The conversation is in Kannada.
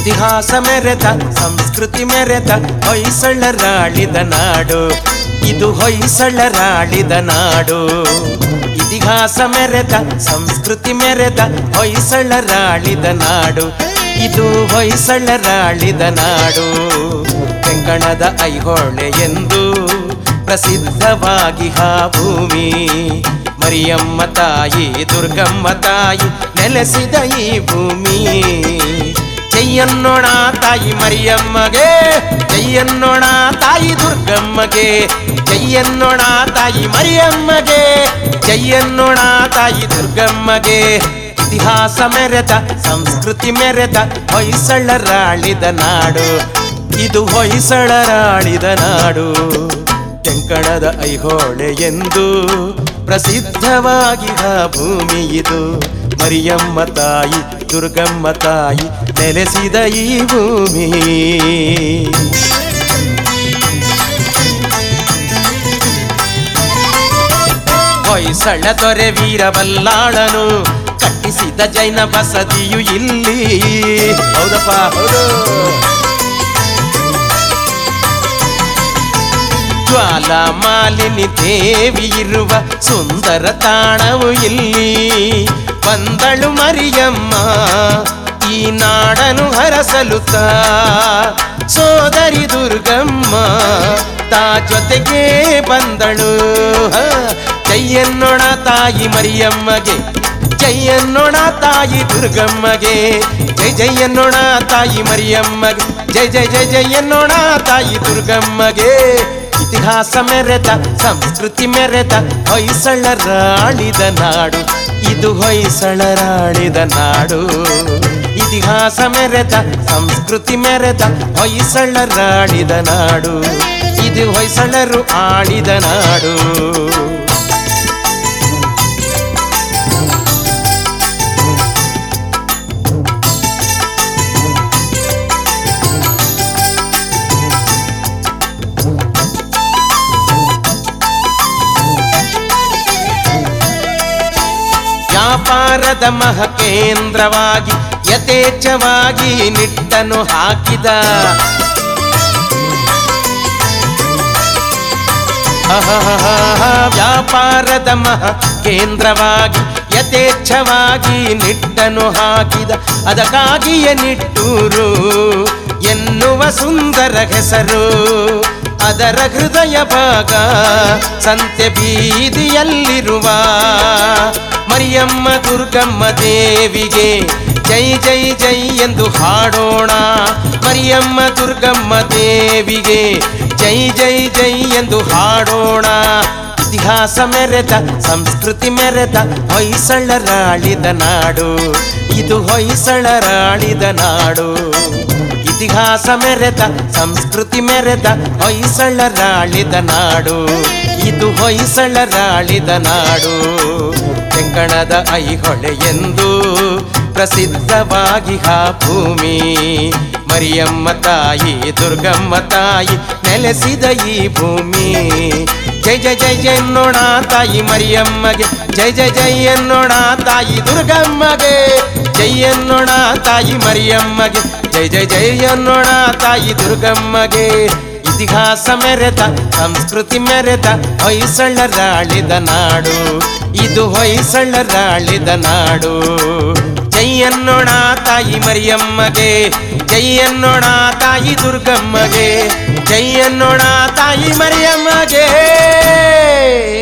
ಇತಿಹಾಸ ಮೆರೆದ ಸಂಸ್ಕೃತಿ ಮೆರೆದ ಹೊಯ್ಸಳರಾಳಿದ ನಾಡು ಇದು ಹೊಯ್ಸಳರಾಳಿದ ನಾಡು ಇತಿಹಾಸ ಮೆರೆದ ಸಂಸ್ಕೃತಿ ಮೆರೆದ ಹೊಯ್ಸಳರಾಳಿದ ನಾಡು ಇದು ಹೊಯ್ಸಳರಾಳಿದ ನಾಡು ತೆಂಕಣದ ಐಹೊಳೆ ಎಂದು ಪ್ರಸಿದ್ಧವಾಗಿ ಹಾ ಭೂಮಿ ಮರಿಯಮ್ಮ ತಾಯಿ ದುರ್ಗಮ್ಮ ತಾಯಿ ನೆಲೆಸಿದ ಈ ಭೂಮಿ ಜೈಯನ್ನೋಣ ತಾಯಿ ಮರಿಯಮ್ಮಗೆ ಜೈಯನ್ನೋಣ ತಾಯಿ ದುರ್ಗಮ್ಮಗೆ ಜೈಯನ್ನೋಣ ತಾಯಿ ಮರಿಯಮ್ಮಗೆ ಜೈಯನ್ನೋಣ ತಾಯಿ ದುರ್ಗಮ್ಮಗೆ ಇತಿಹಾಸ ಮೆರೆದ ಸಂಸ್ಕೃತಿ ಮೆರೆದ ಹೊಯ್ಸಳರಾಳಿದ ನಾಡು ಇದು ಹೊಯ್ಸಳರಾಳಿದ ನಾಡು ತೆಂಕಣದ ಐಹೊಳೆ ಎಂದು ಪ್ರಸಿದ್ಧವಾಗಿ ಆ ಭೂಮಿ ಇದು ಮರಿಯಮ್ಮ ತಾಯಿ ದುರ್ಗಮ್ಮ ತಾಯಿ ನೆಲೆಸಿದ ಈ ಭೂಮಿ ಹೊಯ್ಸಳ ದೊರೆ ವೀರಬಲ್ಲಾಳನು ಕಟ್ಟಿಸಿದ ಜೈನ ಬಸದಿಯು ಇಲ್ಲಿ ಹೌದಪ್ಪ ಹೌದು ಜ್ವಾಲಾ ಮಾಲಿನಿ ದೇವಿ ಇರುವ ಸುಂದರ ತಾಣವು ಇಲ್ಲಿ ಬಂದಳು ಮರಿಯಮ್ಮ ಈ ನಾಡನು ಹರಸಲುತ್ತ ಸೋದರಿ ದುರ್ಗಮ್ಮ ತಾ ಜೊತೆಗೆ ಬಂದಳು ಹ, ಜೈಯನ್ನೋಣ ತಾಯಿ ಮರಿಯಮ್ಮಗೆ ಜೈಯನ್ನೋಣ ತಾಯಿ ದುರ್ಗಮ್ಮಗೆ ಜೈ ಜೈಯನ್ನೋಣ ತಾಯಿ ಮರಿಯಮ್ಮಗೆ ಜೈ ಜೈ ಜೈ ಜೈಯನ್ನೋಣ ತಾಯಿ ದುರ್ಗಮ್ಮಗೆ ಇತಿಹಾಸ ಮೆರೆದ ಸಂಸ್ಕೃತಿ ಮೆರೆದ ಹೊಯ್ಸಳರಾಳಿದ ನಾಡು ಇದು ಹೊಯ್ಸಳರಾಳಿದ ನಾಡು ಇತಿಹಾಸ ಮೆರೆದ ಸಂಸ್ಕೃತಿ ಮೆರೆದ ಹೊಯ್ಸಳರಾಳಿದ ನಾಡು ಇದು ಹೊಯ್ಸಳರು ಆಳಿದ ನಾಡು ವ್ಯಾಪಾರದ ಮಹಕೇಂದ್ರವಾಗಿ ಯಥೇಚ್ಛವಾಗಿ ನಿಟ್ಟನು ಹಾಕಿದ ಅಹಹಹಹ, ವ್ಯಾಪಾರದ ಮಹ ಕೇಂದ್ರವಾಗಿ ಯಥೇಚ್ಛವಾಗಿ ನಿಟ್ಟನು ಹಾಕಿದ ಅದಕ್ಕಾಗಿಯೇ ನಿಟ್ಟೂರು ಎನ್ನುವ ಸುಂದರ ಹೆಸರು ಅದರ ಹೃದಯ ಭಾಗ ಸಂತೆ ಬೀದಿಯಲ್ಲಿರುವ ಮರಿಯಮ್ಮ ದುರ್ಗಮ್ಮ ದೇವಿಗೆ ಜೈ ಜೈ ಜೈ ಎಂದು ಹಾಡೋಣ ಮರಿಯಮ್ಮ ದುರ್ಗಮ್ಮ ದೇವಿಗೆ ಜೈ ಜೈ ಜೈ ಎಂದು ಹಾಡೋಣ ಇತಿಹಾಸ ಮೆರೆದ ಸಂಸ್ಕೃತಿ ಮೆರೆದ ಹೊಯ್ಸಳರಾಳಿದ ನಾಡು ಇದು ಹೊಯ್ಸಳರಾಳಿದ ನಾಡು ಇತಿಹಾಸ ಮೆರೆದ ಸಂಸ್ಕೃತಿ ಮೆರೆದ ಹೊಯ್ಸಳರಾಳಿದ ನಾಡು ಇದು ಹೊಯ್ಸಳರಾಳಿದ ನಾಡು ತೆಂಕಣದ ಐಹೊಳೆ ಎಂದು ಪ್ರಸಿದ್ಧವಾಗಿ ಆ ಭೂಮಿ ಮರಿಯಮ್ಮ ತಾಯಿ ದುರ್ಗಮ್ಮ ತಾಯಿ ನೆಲೆಸಿದ ಈ ಭೂಮಿ ಜೈ ಜೈ ಜೈ ಜೈ ಎನ್ನೋಣ ತಾಯಿ ಮರಿಯಮ್ಮಗೆ ಜೈ ಜೈ ಜೈ ಎನ್ನೋಣ ತಾಯಿ ದುರ್ಗಮ್ಮಗೆ ಜೈ ಎನ್ನೋಣ ತಾಯಿ ಮರಿಯಮ್ಮಗೆ ಜೈ ಜೈ ಜೈ ಎನ್ನೋಣ ತಾಯಿ ದುರ್ಗಮ್ಮಗೆ ಇತಿಹಾಸ ಮೆರೆದ ಸಂಸ್ಕೃತಿ ಮೆರೆದ ಹೊಯ್ಸಳರಾಳಿದ ನಾಡು ಇದು ಹೊಯ್ಸಳರಾಳಿದ ನಾಡು ಜೈ ಎನ್ನೋಣ ತಾಯಿ ಮರಿಯಮ್ಮಗೆ ಜೈ ಎನ್ನೋಣ ತಾಯಿ ದುರ್ಗಮ್ಮಗೆ ಜೈ ಎನ್ನೋಣ ತಾಯಿ ಮರಿಯಮ್ಮಗೆ